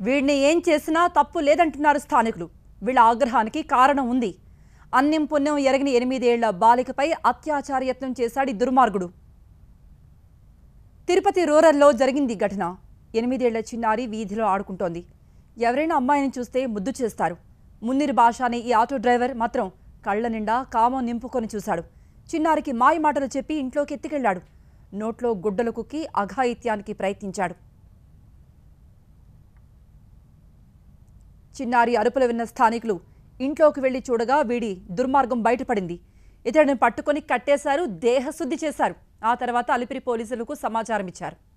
వీడిని ఏం చేసినా తప్పు లేదంటున్నారు స్థానికులు వీళ్ళ ఆగ్రహానికి కారణం ఉంది అన్యం పుణ్యం ఎరగని ఎనిమిదేళ్ల బాలికపై అత్యాచార యత్నం చేశాడు ఈ దుర్మార్గుడు తిరుపతి రూరల్లో జరిగింది ఈ ఘటన ఎనిమిదేళ్ల చిన్నారి వీధిలో ఆడుకుంటోంది ఎవరైనా అమ్మాయిని చూస్తే ముద్దు చేస్తారు మున్నీర్ భాష అనే ఈ ఆటో డ్రైవర్ మాత్రం కళ్ళ నిండా కామం నింపుకొని చూశాడు చిన్నారికి మాయ మాటలు చెప్పి ఇంట్లోకి ఎత్తుకెళ్లాడు నోట్లో గుడ్డలు కుక్కి అఘాయిత్యానికి ప్రయత్నించాడు చిన్నారి అరుపులు విన్న స్థానికులు ఇంట్లోకి వెళ్లి చూడగా వీడి దుర్మార్గం బయటపడింది ఇతడిని పట్టుకొని కట్టేశారు దేహశుద్ధి చేశారు ఆ తర్వాత అలిపిరి పోలీసులకు సమాచారం ఇచ్చారు